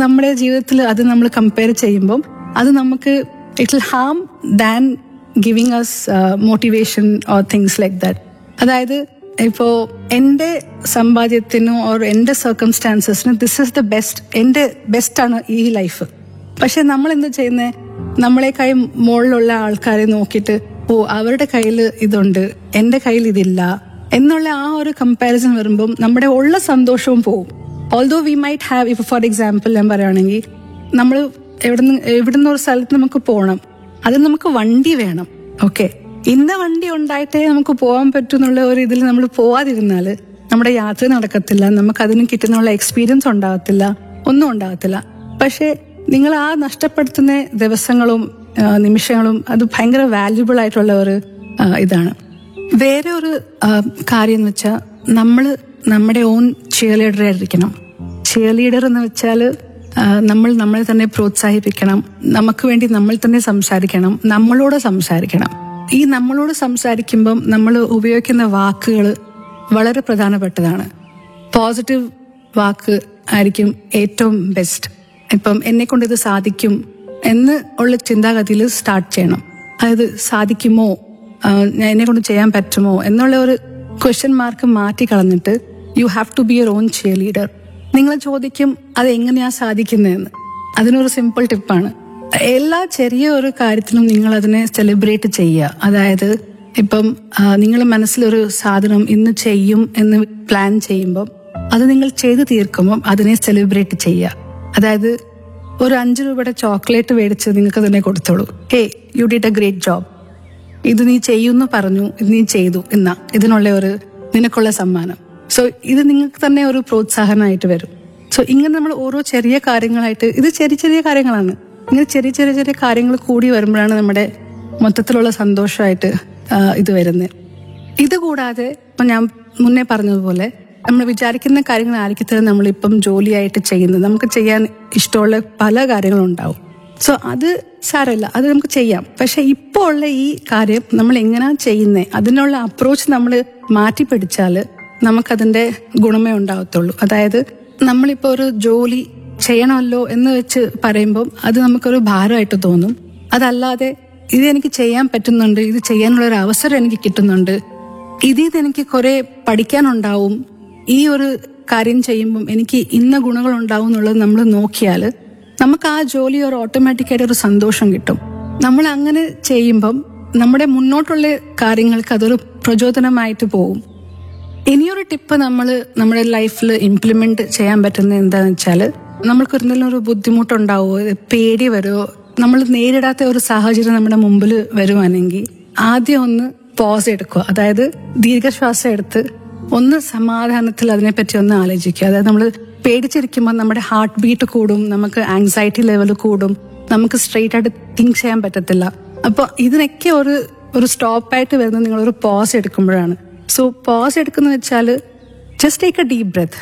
നമ്മുടെ ജീവിതത്തിൽ അത് നമ്മൾ കമ്പയർ ചെയ്യുമ്പം അത് നമുക്ക് it will harm than giving us motivation or things like that അതായത് ഇപ്പോ എന്റെ സമ്പാദ്യത്തിനോ ഓർ എന്റെ സർക്കംസ്റ്റാൻസസിന് ദിസ് ഇസ് ദ ബെസ്റ്റ് എന്റെ ബെസ്റ്റ് ആണ് ഈ ലൈഫ് പക്ഷെ നമ്മൾ എന്ത് ചെയ്യുന്നത് നമ്മളെക്കായി മുകളിലുള്ള ആൾക്കാരെ നോക്കിയിട്ട് ഓ അവരുടെ കയ്യിൽ ഇതുണ്ട് എന്റെ കയ്യിൽ ഇതില്ല എന്നുള്ള ആ ഒരു കമ്പാരിസൺ വരുമ്പം നമ്മുടെ ഉള്ള സന്തോഷവും പോവും ഓൾദോ വി മൈറ്റ് ഹാവ് ഇപ്പൊ ഫോർ എക്സാമ്പിൾ ഞാൻ പറയുകയാണെങ്കിൽ നമ്മൾ എവിടുന്ന് എവിടുന്ന് ഒരു സ്ഥലത്ത് നമുക്ക് പോകണം അത് നമുക്ക് വണ്ടി വേണം ഓക്കെ ഇന്ന വണ്ടി ഉണ്ടായിട്ടേ നമുക്ക് പോകാൻ പറ്റൂ എന്നുള്ള ഒരു ഇതിൽ നമ്മൾ പോവാതിരുന്നാൽ നമ്മുടെ യാത്ര നടക്കത്തില്ല നമുക്ക് അതിന് കിട്ടുന്നുള്ള എക്സ്പീരിയൻസ് ഉണ്ടാകത്തില്ല ഒന്നും ഉണ്ടാകത്തില്ല പക്ഷെ നിങ്ങൾ ആ നഷ്ടപ്പെടുത്തുന്ന ദിവസങ്ങളും ആ, നിമിഷങ്ങളും അത് ഭയങ്കര വാല്യുബിൾ ആയിട്ടുള്ള ഒരു ആ, ഇതാണ് വേറെ ഒരു ആ, കാര്യം എന്ന് വെച്ചാൽ നമ്മൾ നമ്മുടെ ഓൺ ചിയർ ലീഡർ ആയിരിക്കണം ചിയർ ലീഡർ എന്ന് വെച്ചാൽ നമ്മൾ നമ്മളെ തന്നെ പ്രോത്സാഹിപ്പിക്കണം നമുക്ക് വേണ്ടി നമ്മൾ തന്നെ സംസാരിക്കണം നമ്മളോട് സംസാരിക്കണം ഈ നമ്മളോട് സംസാരിക്കുമ്പം നമ്മൾ ഉപയോഗിക്കുന്ന വാക്കുകൾ വളരെ പ്രധാനപ്പെട്ടതാണ് പോസിറ്റീവ് വാക്ക് ആയിരിക്കും ഏറ്റവും ബെസ്റ്റ് ഇപ്പം എന്നെ കൊണ്ട് ഇത് സാധിക്കും എന്ന് ഉള്ള ചിന്താഗതിയിൽ സ്റ്റാർട്ട് ചെയ്യണം അതായത് സാധിക്കുമോ ആ, ഞാൻ എന്നെ കൊണ്ട് ചെയ്യാൻ പറ്റുമോ എന്നുള്ള ഒരു ക്വസ്റ്റ്യൻ മാർക്ക് മാറ്റി കളഞ്ഞിട്ട് you have to be your own cheerleader നിങ്ങൾ ചോദിക്കും അത് എങ്ങനെയാ സാധിക്കുന്നതെന്ന് അതിനൊരു സിമ്പിൾ ടിപ്പാണ് എല്ലാ ചെറിയ ഒരു കാര്യത്തിനും നിങ്ങൾ അതിനെ സെലിബ്രേറ്റ് ചെയ്യുക അതായത് ഇപ്പം നിങ്ങൾ മനസ്സിലൊരു സാധനം ഇന്ന് ചെയ്യും എന്ന് പ്ലാൻ ചെയ്യുമ്പം അത് നിങ്ങൾ ചെയ്തു തീർക്കുമ്പം അതിനെ സെലിബ്രേറ്റ് ചെയ്യുക അതായത് ഒരു അഞ്ച് രൂപയുടെ ചോക്ലേറ്റ് മേടിച്ച് നിങ്ങൾക്ക് തന്നെ കൊടുത്തോളൂ hey you did a great job ഇത് നീ ചെയ്യുമെന്ന് പറഞ്ഞു ഇത് നീ ചെയ്തു എന്നാ ഇതിനുള്ള ഒരു നിനക്കുള്ള സമ്മാനം സോ ഇത് നിങ്ങൾക്ക് തന്നെ ഒരു പ്രോത്സാഹനമായിട്ട് വരും സോ ഇങ്ങനെ നമ്മൾ ഓരോ ചെറിയ കാര്യങ്ങളായിട്ട് ഇത് ചെറിയ ചെറിയ കാര്യങ്ങളാണ് ഇങ്ങനെ ചെറിയ ചെറിയ ചെറിയ കാര്യങ്ങൾ കൂടി വരുമ്പോഴാണ് നമ്മുടെ മൊത്തത്തിലുള്ള സന്തോഷമായിട്ട് ആ, ഇത് വരുന്നത് ഇത് കൂടാതെ ഇപ്പൊ ഞാൻ മുന്നേ പറഞ്ഞതുപോലെ നമ്മൾ വിചാരിക്കുന്ന കാര്യങ്ങളായിരിക്കത്തില്ല നമ്മളിപ്പം ജോലിയായിട്ട് ചെയ്യുന്നത് നമുക്ക് ചെയ്യാൻ ഇഷ്ടമുള്ള പല കാര്യങ്ങളും ഉണ്ടാവും സോ അത് സാരമില്ല അത് നമുക്ക് ചെയ്യാം പക്ഷെ ഇപ്പോൾ ഉള്ള ഈ കാര്യം നമ്മൾ എങ്ങനെയാ ചെയ്യുന്നത് അതിനുള്ള അപ്രോച്ച് നമ്മൾ മാറ്റി പിടിച്ചാൽ നമുക്കതിന്റെ ഗുണമേ ഉണ്ടാകത്തുള്ളൂ അതായത് നമ്മളിപ്പോൾ ഒരു ജോലി ചെയ്യണമല്ലോ എന്ന് വെച്ച് പറയുമ്പം അത് നമുക്കൊരു ഭാരമായിട്ട് തോന്നും അതല്ലാതെ ഇത് എനിക്ക് ചെയ്യാൻ പറ്റുന്നുണ്ട് ഇത് ചെയ്യാനുള്ള ഒരു അവസരം എനിക്ക് കിട്ടുന്നുണ്ട് ഇതിൽ നിന്ന് എനിക്ക് കുറെ പഠിക്കാനുണ്ടാവും ഈ ഒരു കാര്യം ചെയ്യുമ്പം എനിക്ക് ഇന്ന ഗുണങ്ങൾ ഉണ്ടാവും എന്നുള്ളത് നമ്മൾ നോക്കിയാൽ നമുക്ക് ആ ജോലി ഒരു ഓട്ടോമാറ്റിക്കായിട്ട് ഒരു സന്തോഷം കിട്ടും നമ്മൾ അങ്ങനെ ചെയ്യുമ്പം നമ്മുടെ മുന്നോട്ടുള്ള കാര്യങ്ങൾക്ക് അതൊരു പ്രചോദനമായിട്ട് പോകും ഇനിയൊരു ടിപ്പ് നമ്മൾ നമ്മുടെ ലൈഫിൽ ഇംപ്ലിമെന്റ് ചെയ്യാൻ പറ്റുന്നത് എന്താന്ന് വെച്ചാൽ നമ്മൾക്ക് എന്തെങ്കിലും ഒരു ബുദ്ധിമുട്ടുണ്ടാവോ പേടി വരുമോ നമ്മൾ നേരിടാത്ത ഒരു സാഹചര്യം നമ്മുടെ മുമ്പിൽ വരുവാണെങ്കിൽ ആദ്യം ഒന്ന് പോസ് എടുക്കുക അതായത് ദീർഘശ്വാസം എടുത്ത് ഒന്ന് സമാധാനത്തിൽ അതിനെപ്പറ്റി ഒന്ന് ആലോചിക്കുക അതായത് നമ്മൾ പേടിച്ചിരിക്കുമ്പോൾ നമ്മുടെ ഹാർട്ട് ബീറ്റ് കൂടും നമുക്ക് ആങ്സൈറ്റി ലെവൽ കൂടും നമുക്ക് സ്ട്രെയിറ്റ് ആയിട്ട് തിങ്ക് ചെയ്യാൻ പറ്റത്തില്ല അപ്പോൾ ഇതിനൊക്കെ ഒരു ഒരു സ്റ്റോപ്പായിട്ട് വരുന്നത് നിങ്ങൾ ഒരു പോസ് എടുക്കുമ്പോഴാണ് സോ പോസ് എടുക്കുന്ന വെച്ചാൽ just take a deep breath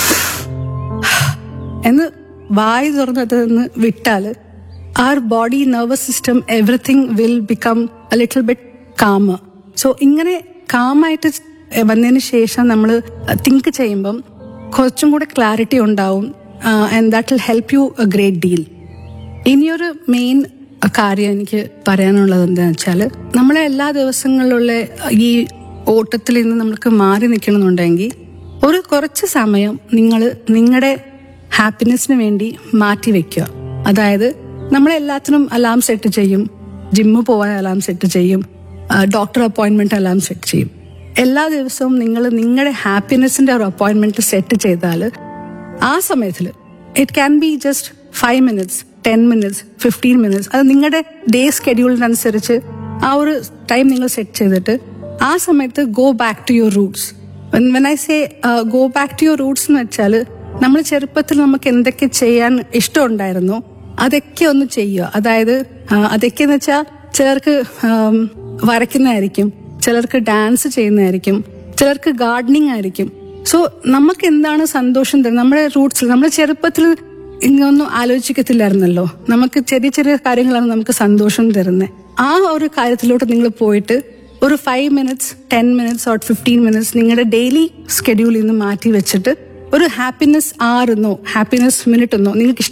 എന്ന് വായു തുറന്നത് നിന്ന് വിട്ടാൽ our body nervous system everything will become a little bit calm so ഇങ്ങനെ കാമായിട്ട് വന്നതിന് ശേഷം നമ്മൾ തിങ്ക് ചെയ്യുമ്പം കുറച്ചും കൂടെ ക്ലാരിറ്റി ഉണ്ടാവും and that will help you a great deal ഇനിയൊരു മെയിൻ കാര്യം എനിക്ക് പറയാനുള്ളത് എന്താണെന്ന് വെച്ചാൽ നമ്മളെ എല്ലാ ദിവസങ്ങളിലുള്ള ഈ ഓട്ടത്തിൽ നിന്ന് നമുക്ക് മാറി നിൽക്കണമെന്നുണ്ടെങ്കിൽ ഒരു കുറച്ച് സമയം നിങ്ങൾ നിങ്ങളുടെ ഹാപ്പിനെസ്സിന് വേണ്ടി മാറ്റി വെക്കുക അതായത് നമ്മളെല്ലാത്തിനും അലാം സെറ്റ് ചെയ്യും ജിമ്മ് പോകാൻ അലാം സെറ്റ് ചെയ്യും ഡോക്ടർ അപ്പോയിന്റ്മെന്റ് അലാം സെറ്റ് ചെയ്യും എല്ലാ ദിവസവും നിങ്ങൾ നിങ്ങളുടെ ഹാപ്പിനെസ്സിന്റെ ഒരു അപ്പോയിന്റ്മെന്റ് സെറ്റ് ചെയ്താൽ ആ സമയത്തിൽ it can be just five minutes ten minutes fifteen minutes അത് നിങ്ങളുടെ ഡേ സ്കെഡ്യൂളിനനുസരിച്ച് ആ ഒരു ടൈം നിങ്ങൾ സെറ്റ് ചെയ്തിട്ട് ആ സമയത്ത് go back to your roots when I say go back to your roots എന്ന് വെച്ചാൽ നമ്മൾ ചെറുപ്പത്തിൽ നമുക്ക് എന്തൊക്കെ ചെയ്യാൻ ഇഷ്ടമുണ്ടായിരുന്നോ അതൊക്കെ ഒന്ന് ചെയ്യുക അതായത് ആ, അതൊക്കെ എന്ന് വെച്ചാൽ ചിലർക്ക് ആം, വരയ്ക്കുന്നതായിരിക്കും ചിലർക്ക് ഡാൻസ് ചെയ്യുന്നതായിരിക്കും ചിലർക്ക് ഗാർഡനിങ് ആയിരിക്കും സോ നമുക്ക് എന്താണ് സന്തോഷം തരുന്നത് നമ്മുടെ റൂട്ട്സിൽ നമ്മുടെ ചെറുപ്പത്തിൽ ഇങ്ങൊന്നും ആലോചിക്കത്തില്ലായിരുന്നല്ലോ നമുക്ക് ചെറിയ ചെറിയ കാര്യങ്ങളാണ് നമുക്ക് സന്തോഷം തരുന്നത് ആ ഒരു കാര്യത്തിലോട്ട് നിങ്ങൾ പോയിട്ട് ഒരു five minutes ten minutes or fifteen minutes നിങ്ങളുടെ ഡെയിലി സ്കെഡ്യൂളിൽ നിന്ന് മാറ്റി വെച്ചിട്ട് ഒരു ഹാപ്പിനെസ് ആർ എന്നോ ഹാപ്പിനെസ് മിനിറ്റ് എന്നോ നിങ്ങൾക്ക്